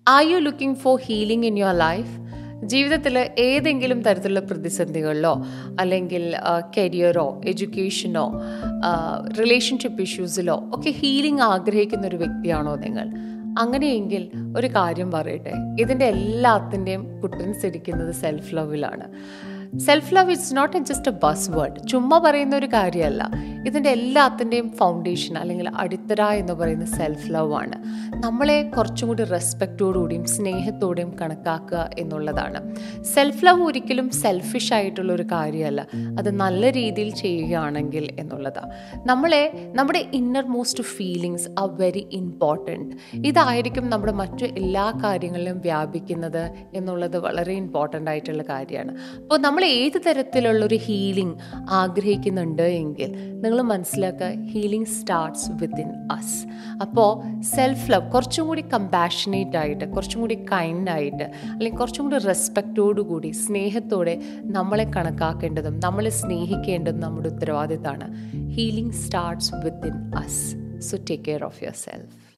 R you looking for healing in your life ജീവിതത്തിൽ ഏതെങ്കിലും തരത്തിലുള്ള പ്രതിസന്ധികളിലോ അല്ലെങ്കിൽ കരിയറോ എഡ്യൂക്കേഷനോ റിലേഷൻഷിപ്പ് ഇഷ്യൂസിലോ ഒക്കെ ഹീലിംഗ് ആഗ്രഹിക്കുന്ന ഒരു വ്യക്തിയാണോ നിങ്ങൾ അങ്ങനെയെങ്കിൽ ഒരു കാര്യം പറയട്ടെ ഇതിൻ്റെ എല്ലാത്തിൻ്റെയും കുട്ടൻസ് ഇരിക്കുന്നത് സെൽഫ് ലവിലാണ് self love it's not a just a buzz word ചുമ്മാ പറയുന്ന ഒരു കാര്യമല്ല ഇതിൻ്റെ എല്ലാത്തിൻ്റെയും ഫൗണ്ടേഷൻ അല്ലെങ്കിൽ അടിത്തറ എന്ന് പറയുന്ന സെൽഫ് ലവ് ആണ് നമ്മളെ കുറച്ചും കൂടി റെസ്പെക്റ്റോടുകൂടിയും സ്നേഹത്തോടെയും കണക്കാക്കുക എന്നുള്ളതാണ് സെൽഫ് ലവ് ഒരിക്കലും സെൽഫിഷ് ആയിട്ടുള്ള ഒരു കാര്യമല്ല അത് നല്ല രീതിയിൽ ചെയ്യുകയാണെങ്കിൽ എന്നുള്ളതാണ് നമ്മളെ നമ്മുടെ innermost feelings are very important ഇതായിരിക്കും നമ്മുടെ മറ്റു എല്ലാ കാര്യങ്ങളിലും വ്യാപിക്കുന്നത് എന്നുള്ളത് വളരെ ഇമ്പോർട്ടൻ്റ് ആയിട്ടുള്ള കാര്യമാണ് അപ്പോൾ നമ്മൾ ഏത് തരത്തിലുള്ളൊരു ഹീലിംഗ് ആഗ്രഹിക്കുന്നുണ്ട് എങ്കിൽ നിങ്ങൾ മനസ്സിലാക്കുക ഹീലിംഗ് സ്റ്റാർട്ട്സ് വിത്തിൻ അസ് അപ്പോൾ സെൽഫ് ലവ് കുറച്ചും കൂടി കമ്പാഷനേറ്റ് ആയിട്ട് കുറച്ചും കൂടി കൈൻഡ് ആയിട്ട് അല്ലെങ്കിൽ കുറച്ചും കൂടി റെസ്പെക്റ്റോടു കൂടി സ്നേഹത്തോടെ നമ്മളെ കണക്കാക്കേണ്ടതും നമ്മളെ സ്നേഹിക്കേണ്ടതും നമ്മുടെ ഉത്തരവാദിത്തമാണ് healing starts within us so take care of your self